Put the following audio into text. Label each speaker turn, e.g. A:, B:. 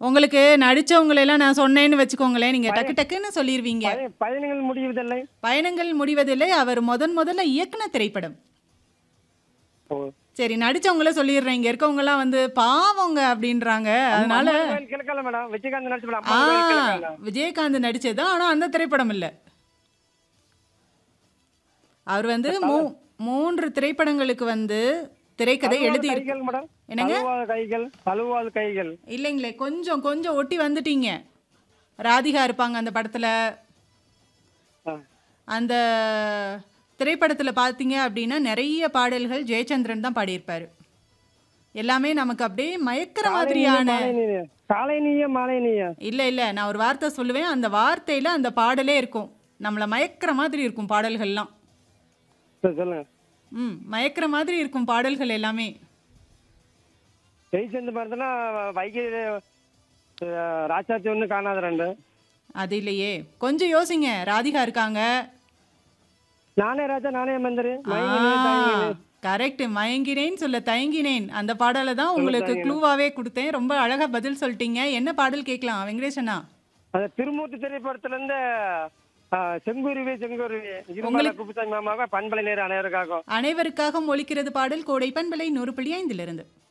A: உங்களுக்கு நடிச்சவங்களை எல்லாம் நான் சொன்னேன்னு வச்சுக்கோங்களேன் நீங்க டக்கு டக்குன்னு சொல்லிருவீங்க
B: பய- பயணங்கள் முடிவதில்லை
A: பயணங்கள் முடிவதில்லை அவர் முதன் முதல்ல இயக்குன திரைப்படம்
B: ஓ.
A: சரி நடிச்சவங்கள சொல்லிடுறேன் இங்க இருக்கவங்க எல்லாம் வந்து பாவங்க அப்படின்றாங்க அதனால
B: அம்மன் கோயில் கிழக்கால மேடம் விஜயகாந்த் நடிச்சு மேடம்
A: ஆ
B: அம்மன் கோயில் கிழக்கால
A: விஜயகாந்த் நடிச்சது ஆனா அந்த திரைப்படம் இல்ல அவர் வந்து மூ மூன்று திரைப்படங்களுக்கு வந்து திரைக்கதை எழுதி
B: கைகள் மேடம்
A: என்னங்க?
B: அழுவாத கைகள் அழுவாத கைகள்
A: இல்லைங்களே கொஞ்சம் கொஞ்சம் ஒட்டி வந்துட்டீங்க ராதிகா இருப்பாங்க அந்த படத்துல
B: ஆ.
A: அந்த திரைப்படத்துல பார்த்தீங்க அப்படின்னா நிறைய பாடல்கள் ஜெயச்சந்திரன் தான் பாடியிருப்பாரு எல்லாமே நமக்கு அப்படியே மயக்கிற மாதிரியான
B: மாலை நீயே காலை நீயே மாலை நீயே
A: இல்ல இல்ல நான் ஒரு வார்த்தை சொல்லுவேன் அந்த வார்த்தையில அந்த பாடலே இருக்கும் நம்மள மயக்கிற மாதிரி இருக்கும் பாடல்கள்லாம்
B: சரி, சொல்லுங்க
A: ம் மயக்கிற மாதிரி இருக்கும் பாடல்கள் எல்லாமே
B: ஜெய்சந்த் பார்த்தோன்னா வைகை அஹ், ராசாத்தி ஒன்று காணாத ரெண்டு
A: அது இல்லையே கொஞ்சம் யோசிங்க ராதிகா இருக்காங்க
B: நானே ராஜா நானே மந்திரி மயங்கினே, தயங்கினே.
A: கரெக்ட் மயங்கினேன் சொல்ல தயங்கினேன் அந்த பாடலை தான் உங்களுக்கு க்ளூவாவே கொடுத்தேன் ரொம்ப அழகா பதில் சொல்லிட்டீங்க என்ன பாடல் கேட்கலாம் வெங்கடேஷனா
B: அது திருமூர்த்தி திரைப்படத்துல இருந்து அஹ், செங்குருவி செங்குருவி இருமலை குப்புசாமி மாமாவை பண்பலை நேரம் அனைவருக்காகும்
A: அனைவருக்காக ஒலிக்கிறது பாடல் கோடை பண்பலை நூறு புள்ளி ஐந்திலிருந்து